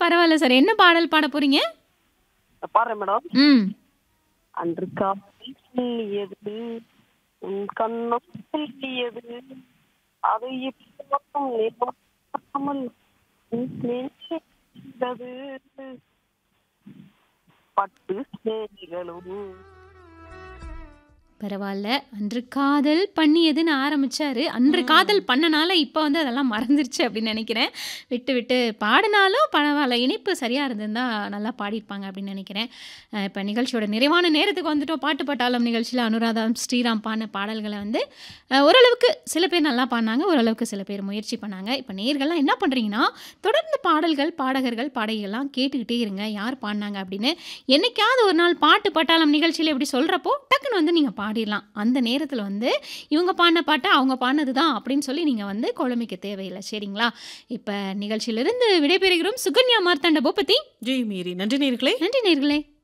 பரவால்ல சார். என்ன பாடல் பாட போறீங்க? பாடுறேன் மேடம். ம். அன்று காலை சொல்லியது உன் கண்ணம் சொல்லியது அதை இப்போதும் நினைக்காமல் உன் நெஞ்சில் பட்டு சேரிகளும் பரவால்ல. அன்று காதல் பண்ணியதுன்னு ஆரம்பிச்சாரு. அன்று ம். காதல் பண்ணனால இப்ப வந்து அதெல்லாம் மறந்துருச்சு அப்படின்னு நெனைக்கிறேன். விட்டு விட்டு பாடுனாலும் பரவால்ல. இணைப்பு சரியா இருந்திருந்தா நல்லா பாடியிருப்பாங்க அப்படின்னு நெனைக்கிறேன். அ இப்ப நிகழ்ச்சியோட நிறைவான நேரத்துக்கு வந்துட்டோம். பாட்டு பட்டாளம் நிகழ்ச்சியில அனுராதா ஸ்ரீராம் பாடுன பாடல்கள வந்து அ ஓரளவுக்கு சில பேர் நல்லா பாடுனாங்க. ஓரளவுக்கு சில பேர் முயற்சி பண்ணாங்க. இப்ப நேயர்கள்லாம் என்ன பண்றீங்கன்னா, தொடர்ந்து பாடல்கள், பாடகர்கள், பாடகிகள்லாம் கேட்டுக்கிட்டே இருங்க. யார் பாடுனாங்க அப்படின்னு. என்னைக்காவது ஒரு நாள் பாட்டு பட்டாளம் நிகழ்ச்சியில இப்படி சொல்றப்போ, டக்குனு வந்து நீங்க பாடிறலாம். அந்த நேரத்தில வந்து இவங்க பாடுன பாட்ட அவங்க பாடுனது தான் அப்படின்னு சொல்லி நீங்க வந்து குழம்பிக்க தேவையில்ல. சரிங்களா? இப்ப நிகழ்ச்சியிலிருந்து விடைபெறுகிறோம். சுகன்யா மார்த்தாண்ட பூபதி. ஜெய் மேரி. நன்றி நேயர்களே. நன்றி நேயர்களே.